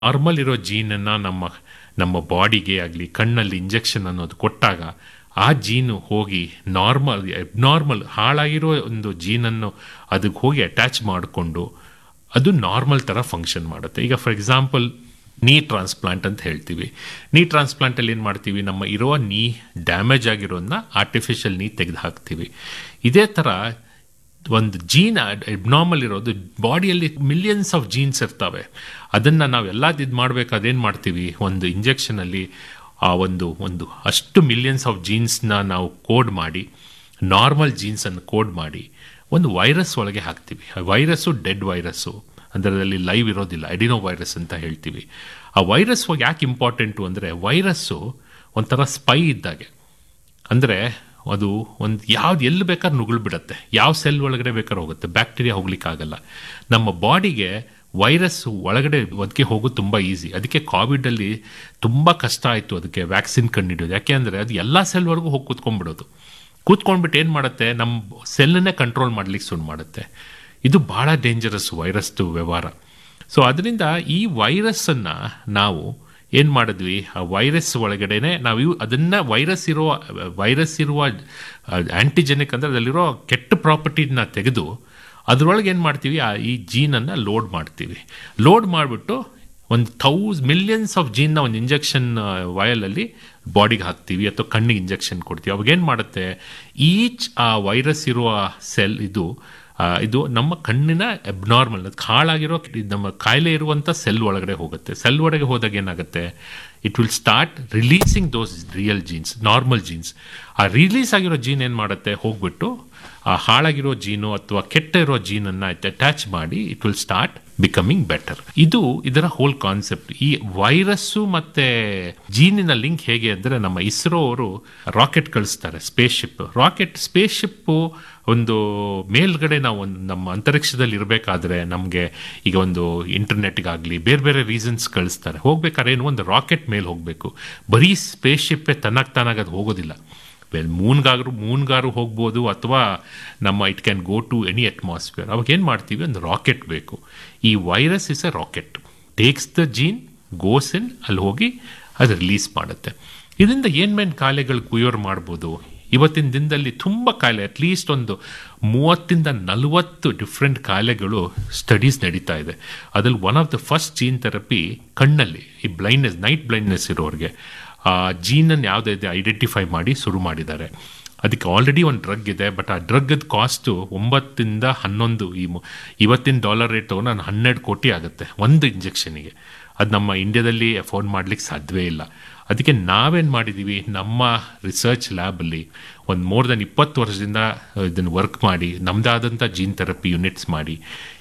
normal ಇರೋ ಜೀನನ್ನು ನಮ್ಮ ನಮ್ಮ ಬಾಡಿಗೆ ಆಗಲಿ ಕಣ್ಣಲ್ಲಿ ಇಂಜೆಕ್ಷನ್ ಅನ್ನೋದು ಕೊಟ್ಟಾಗ ಆ ಜೀನು ಹೋಗಿ ನಾರ್ಮಲ್ ಎಬ್ನಾರ್ಮಲ್ ಹಾಳಾಗಿರೋ ಒಂದು ಜೀನನ್ನು ಅದಕ್ಕೆ ಹೋಗಿ ಅಟ್ಯಾಚ್ ಮಾಡಿಕೊಂಡು ಅದು ನಾರ್ಮಲ್ ಥರ ಫಂಕ್ಷನ್ ಮಾಡುತ್ತೆ ಈಗ ಫಾರ್ ಎಕ್ಸಾಂಪಲ್ ನೀ ಟ್ರಾನ್ಸ್ಪ್ಲಾಂಟ್ ಅಂತ ಹೇಳ್ತೀವಿ ನೀ ಟ್ರಾನ್ಸ್ಪ್ಲಾಂಟಲ್ಲಿ ಏನು ಮಾಡ್ತೀವಿ ನಮ್ಮ ಇರೋ ನೀ ಡ್ಯಾಮೇಜ್ ಆಗಿರೋದನ್ನ ಆರ್ಟಿಫಿಷಿಯಲ್ ನೀ ತೆಗೆದು ಹಾಕ್ತೀವಿ ಇದೇ ಥರ ಒಂದು ಜೀನ್ ಎಬ್ನಾರ್ಮಲ್ ಇರೋದು ಬಾಡಿಯಲ್ಲಿ ಮಿಲಿಯನ್ಸ್ ಆಫ್ ಜೀನ್ಸ್ ಇರ್ತವೆ ಅದನ್ನು ನಾವು ಎಲ್ಲ ಇದು ಮಾಡಬೇಕು ಅದೇನು ಮಾಡ್ತೀವಿ ಒಂದು ಇಂಜೆಕ್ಷನಲ್ಲಿ ಆ ಒಂದು ಒಂದು ಅಷ್ಟು ಮಿಲಿಯನ್ಸ್ ಆಫ್ ಜೀನ್ಸ್ನ ನಾವು ಕೋಡ್ ಮಾಡಿ ನಾರ್ಮಲ್ ಜೀನ್ಸನ್ನು ಕೋಡ್ ಮಾಡಿ ಒಂದು ವೈರಸ್ ಒಳಗೆ ಹಾಕ್ತೀವಿ ಆ ವೈರಸ್ಸು ಡೆಡ್ ವೈರಸ್ಸು ಅದರಲ್ಲಿ ಲೈವ್ ಇರೋದಿಲ್ಲ ಎಡಿನೋ ವೈರಸ್ ಅಂತ ಹೇಳ್ತೀವಿ ಆ ವೈರಸ್ ಯಾಕೆ ಇಂಪಾರ್ಟೆಂಟು ಅಂದರೆ ವೈರಸ್ಸು ಒಂಥರ ಸ್ಪೈ ಇದ್ದಾಗೆ ಅಂದರೆ ಅದು ಒಂದು ಯಾವ್ದು ಎಲ್ಲಿ ಬೇಕಾದ್ರೆ ನುಗ್ಳ್ಬಿಡತ್ತೆ ಯಾವ ಸೆಲ್ ಒಳಗಡೆ ಬೇಕಾದ್ರೆ ಹೋಗುತ್ತೆ ಬ್ಯಾಕ್ಟೀರಿಯಾ ಹೋಗ್ಲಿಕ್ಕಾಗಲ್ಲ ನಮ್ಮ ಬಾಡಿಗೆ ವೈರಸ್ ಒಳಗಡೆ ಅದಕ್ಕೆ ಹೋಗೋದು ತುಂಬ ಈಸಿ ಅದಕ್ಕೆ ಕೋವಿಡಲ್ಲಿ ತುಂಬ ಕಷ್ಟ ಆಯಿತು ಅದಕ್ಕೆ ವ್ಯಾಕ್ಸಿನ್ ಕಂಡುಹಿಡಿಯೋದು ಯಾಕೆ ಅಂದರೆ ಅದು ಎಲ್ಲ ಸೆಲ್ವರೆಗೂ ಹೋಗಿ ಕೂತ್ಕೊಂಡ್ಬಿಡೋದು ಕೂತ್ಕೊಂಡ್ಬಿಟ್ಟು ಏನು ಮಾಡುತ್ತೆ ನಮ್ಮ ಸೆಲ್ಲನ್ನೇ ಕಂಟ್ರೋಲ್ ಮಾಡ್ಲಿಕ್ಕೆ ಶುರು ಮಾಡುತ್ತೆ ಇದು ಭಾಳ ಡೇಂಜರಸ್ ವೈರಸ್ದು ವ್ಯವಹಾರ ಸೊ ಅದರಿಂದ ಈ ವೈರಸ್ಸನ್ನು ನಾವು ಏನು ಮಾಡಿದ್ವಿ ಆ ವೈರಸ್ ಒಳಗಡೆನೆ ನಾವು ಇವು ಅದನ್ನು ವೈರಸ್ ಇರುವ ವೈರಸ್ ಇರುವ ಆ್ಯಂಟಿಜೆನಿಕ್ ಅಂದರೆ ಅದರಲ್ಲಿರೋ ಕೆಟ್ಟ ಪ್ರಾಪರ್ಟಿನ ತೆಗೆದು ಅದರೊಳಗೆ ಏನು ಮಾಡ್ತೀವಿ ಆ ಈ ಜೀನನ್ನು ಲೋಡ್ ಮಾಡ್ತೀವಿ ಲೋಡ್ ಮಾಡಿಬಿಟ್ಟು ಒಂದು ಥೌಸ್ ಮಿಲಿಯನ್ಸ್ ಆಫ್ ಜೀನ್ನ ಒಂದು ಇಂಜೆಕ್ಷನ್ ವಯಲಲ್ಲಿ ಬಾಡಿಗೆ ಹಾಕ್ತೀವಿ ಅಥವಾ ಕಣ್ಣಿಗೆ ಇಂಜೆಕ್ಷನ್ ಕೊಡ್ತೀವಿ ಅವಾಗ ಏನು ಮಾಡುತ್ತೆ ಈಚ್ ಆ ವೈರಸ್ ಇರುವ ಸೆಲ್ ಇದು ಇದು ನಮ್ಮ ಕಣ್ಣಿನ ಅಬ್ನಾರ್ಮಲ್ ಹಾಳಾಗಿರೋ ನಮ್ಮ ಕಾಯಿಲೆ ಇರುವಂಥ ಸೆಲ್ ಒಳಗಡೆ ಹೋಗುತ್ತೆ ಸೆಲ್ ಒಳಗೆ ಹೋದಾಗ ಏನಾಗುತ್ತೆ it will start releasing those real genes normal genes ಆ ರಿಲೀಸ್ ಆಗಿರೋ ಜೀನ್ ಏನು ಮಾಡುತ್ತೆ ಹೋಗ್ಬಿಟ್ಟು ಆ ಹಾಳಾಗಿರೋ ಜೀನು ಅಥವಾ ಕೆಟ್ಟ ಇರೋ ಜೀನನ್ನು ಅಟ್ಯಾಚ್ ಮಾಡಿ it will start becoming better ಇದು ಇದರ ಹೋಲ್ ಕಾನ್ಸೆಪ್ಟ್ ಈ ವೈರಸ್ಸು ಮತ್ತೆ ಜೀನಿನ ಲಿಂಕ್ ಹೇಗೆ ಅಂದರೆ ನಮ್ಮ ಇಸ್ರೋ ಅವರು ರಾಕೆಟ್ ಕಳಿಸ್ತಾರೆ spaceship rocket spaceship ಒಂದು ಮೇಲ್ಗಡೆ ನಾವು ಒಂದು ನಮ್ಮ ಅಂತರಿಕ್ಷದಲ್ಲಿ ಇರಬೇಕಾದ್ರೆ ನಮಗೆ ಈಗ ಒಂದು ಇಂಟರ್ನೆಟ್ಗಾಗಲಿ ಬೇರೆ ಬೇರೆ ರೀಸನ್ಸ್ ಕಳಿಸ್ತಾರೆ ಹೋಗ್ಬೇಕಾದ್ರೆ ಏನು ಒಂದು ರಾಕೆಟ್ ಮೇಲೆ ಹೋಗಬೇಕು ಬರೀ ಸ್ಪೇಸ್ ಶಿಪ್ಪೇ ತನ್ನಕ್ಕೆ ತಾನಾಗ ಅದು ಹೋಗೋದಿಲ್ಲ ಮೂನ್ಗಾದ್ರು ಮೂನ್ಗಾರು ಹೋಗ್ಬೋದು ಅಥವಾ ನಮ್ಮ it can go to any atmosphere ಅವಾಗ ಏನು ಮಾಡ್ತೀವಿ ಒಂದು ರಾಕೆಟ್ ಬೇಕು ಈ virus is a rocket takes the gene goes in ಅಲ್ಲಿ ಹೋಗಿ ಅದು ರಿಲೀಸ್ ಮಾಡುತ್ತೆ ಇದರಿಂದ ಏನು ಮೇನ್ ಕಾಯಿಲೆಗಳು ಕ್ಯೂರ್ ಮಾಡ್ಬೋದು ಇವತ್ತಿನ ದಿನದಲ್ಲಿ ತುಂಬ ಕಾಯಿಲೆ ಅಟ್ಲೀಸ್ಟ್ ಒಂದು ಮೂವತ್ತಿಂದ ನಲವತ್ತು ಡಿಫ್ರೆಂಟ್ ಕಾಯಿಲೆಗಳು ಸ್ಟಡೀಸ್ ನಡೀತಾ ಇದೆ ಅದ್ರಲ್ಲಿ one of the first gene therapy ಕಣ್ಣಲ್ಲಿ ಈ ಬ್ಲೈಂಡ್ನೆಸ್ ನೈಟ್ ಬ್ಲೈಂಡ್ನೆಸ್ ಇರೋರಿಗೆ ಆ ಜೀನನ್ನು ಯಾವುದಿದೆ ಐಡೆಂಟಿಫೈ ಮಾಡಿ ಶುರು ಮಾಡಿದ್ದಾರೆ ಅದಕ್ಕೆ ಆಲ್ರೆಡಿ ಒಂದು ಡ್ರಗ್ ಇದೆ ಬಟ್ ಆ ಡ್ರಗ್ಗದ ಕಾಸ್ಟು ಒಂಬತ್ತಿಂದ ಹನ್ನೊಂದು ಈ ಇವತ್ತಿನ ಡಾಲರ್ ರೇಟು ನಾನು ಹನ್ನೆರಡು ಕೋಟಿ ಆಗುತ್ತೆ ಒಂದು ಇಂಜೆಕ್ಷನಿಗೆ ಅದು ನಮ್ಮ ಇಂಡಿಯಾದಲ್ಲಿ ಅಫೋರ್ಡ್ ಮಾಡ್ಲಿಕ್ಕೆ ಸಾಧ್ಯವೇ ಇಲ್ಲ ಅದಕ್ಕೆ ನಾವೇನು ಮಾಡಿದ್ದೀವಿ ನಮ್ಮ ರಿಸರ್ಚ್ ಲ್ಯಾಬಲ್ಲಿ ಒಂದು ಮೋರ್ ದೆನ್ ಇಪ್ಪತ್ತು ವರ್ಷದಿಂದ ಇದನ್ನು ವರ್ಕ್ ಮಾಡಿ ನಮ್ಮದಾದಂಥ ಜೀನ್ ಥೆರಪಿ ಯುನಿಟ್ಸ್ ಮಾಡಿ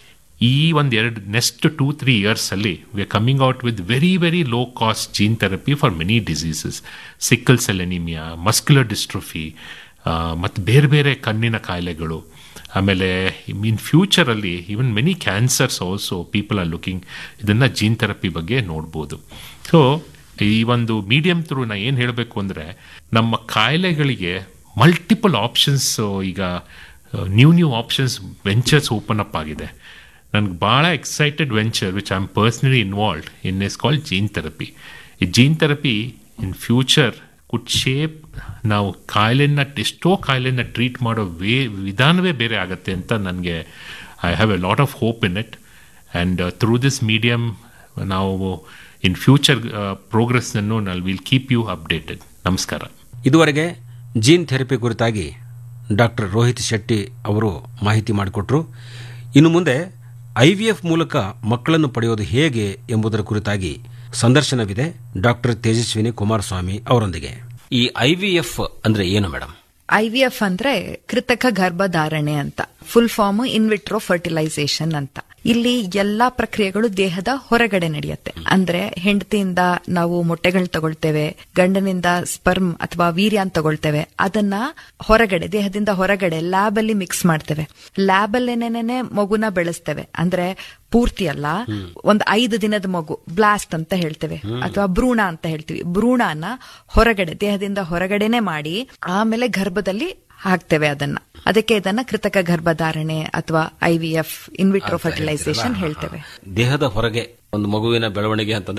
ಈ ಒಂದು ಎರಡು ನೆಕ್ಸ್ಟ್ ಟೂ ತ್ರೀ ಇಯರ್ಸಲ್ಲಿ we are coming out with very very low cost gene therapy for many diseases sickle cell anaemia muscular dystrophy ಮತ್ತು ಬೇರೆ ಬೇರೆ ಕಣ್ಣಿನ ಕಾಯಿಲೆಗಳು ಆಮೇಲೆ ಇನ್ ಫ್ಯೂಚರಲ್ಲಿ even many cancers also people are looking ಇದನ್ನು ಜೀನ್ ಥೆರಪಿ ಬಗ್ಗೆ ನೋಡ್ಬೋದು ಸೊ ಈ ಒಂದು ಮೀಡಿಯಮ್ ಥ್ರೂ ನಾ ಏನು ಹೇಳಬೇಕು ಅಂದರೆ ನಮ್ಮ ಕಾಯಿಲೆಗಳಿಗೆ ಮಲ್ಟಿಪಲ್ ಆಪ್ಷನ್ಸ್ ಈಗ new new options ventures open up ಆಗಿದೆ ನನಗೆ ಭಾಳ excited venture which I am personally involved in is called gene therapy ಈ gene therapy in future could shape ನಾವು ಕಾಯಿಲೆನ ಎಷ್ಟೋ ಕಾಯಿಲೆನ ಟ್ರೀಟ್ ಮಾಡೋ ವೇ ವಿಧಾನವೇ ಬೇರೆ ಆಗುತ್ತೆ ಅಂತ ನನಗೆ I have a lot of hope in it and through this medium ನಾವು ಇನ್ ಫ್ಯೂಚರ್ ಪ್ರೋಗ್ರೆಸ್ನನ್ನು ನಾವು ವಿಲ್ ಕೀಪ್ ಯು ಅಪ್ಡೇಟೆಡ್ ನಮಸ್ಕಾರ ಇದುವರೆಗೆ ಜೀನ್ ಥೆರಪಿ ಕುರಿತಾಗಿ ಡಾಕ್ಟರ್ ರೋಹಿತ್ ಶೆಟ್ಟಿ ಅವರು ಮಾಹಿತಿ ಮಾಡಿಕೊಟ್ರು ಇನ್ನು ಮುಂದೆ ಐವಿಎಫ್ ಮೂಲಕ ಮಕ್ಕಳನ್ನು ಪಡೆಯೋದು ಹೇಗೆ ಎಂಬುದರ ಕುರಿತಾಗಿ ಸಂದರ್ಶನವಿದೆ ಡಾಕ್ಟರ್ ತೇಜಸ್ವಿನಿ ಕುಮಾರಸ್ವಾಮಿ ಅವರೊಂದಿಗೆ ಈ ಐವಿಎಫ್ ಅಂದ್ರೆ ಏನು ಮೇಡಮ್ ಐವಿಎಫ್ ಅಂದ್ರೆ ಕೃತಕ ಗರ್ಭಧಾರಣೆ ಅಂತ ಫುಲ್ ಫಾರ್ಮ್ ಇನ್ವಿಟ್ರೋ ಫರ್ಟಿಲೈಸೇಷನ್ ಅಂತ ಇಲ್ಲಿ ಎಲ್ಲಾ ಪ್ರಕ್ರಿಯೆಗಳು ದೇಹದ ಹೊರಗಡೆ ನಡೆಯುತ್ತೆ ಅಂದ್ರೆ ಹೆಂಡತಿಯಿಂದ ನಾವು ಮೊಟ್ಟೆಗಳು ತಗೊಳ್ತೇವೆ ಗಂಡನಿಂದ ಸ್ಪರ್ಮ್ ಅಥವಾ ವೀರ್ಯಾನ್ ತಗೊಳ್ತೇವೆ ಅದನ್ನ ಹೊರಗಡೆ ದೇಹದಿಂದ ಹೊರಗಡೆ ಲ್ಯಾಬ್ ಅಲ್ಲಿ ಮಿಕ್ಸ್ ಮಾಡ್ತೇವೆ ಲ್ಯಾಬ್ ಅಲ್ಲೇನೇನೆ ಮಗುನ ಬೆಳೆಸ್ತೇವೆ ಅಂದ್ರೆ ಪೂರ್ತಿ ಅಲ್ಲ ಒಂದ್ ಐದು ದಿನದ ಮಗು ಬ್ಲಾಸ್ಟ್ ಅಂತ ಹೇಳ್ತೇವೆ ಅಥವಾ ಭ್ರೂಣ ಅಂತ ಹೇಳ್ತೀವಿ ಭ್ರೂಣನ ಹೊರಗಡೆ ದೇಹದಿಂದ ಹೊರಗಡೆನೆ ಮಾಡಿ ಆಮೇಲೆ ಗರ್ಭದಲ್ಲಿ ಹಾಕ್ತೇವೆ ಅದನ್ನ ಅದಕ್ಕೆ ಇದನ್ನ ಕೃತಕ ಗರ್ಭಧಾರಣೆ ಅಥವಾ ಐವಿಎಫ್ ಇನ್ವಿಟ್ರೋ ಫರ್ಟಿಲೈಸೇಷನ್ ಹೇಳ್ತೇವೆ ದೇಹದ ಹೊರಗೆ ಒಂದು ಮಗುವಿನ ಬೆಳವಣಿಗೆ ಅಂತಂದ್ರೆ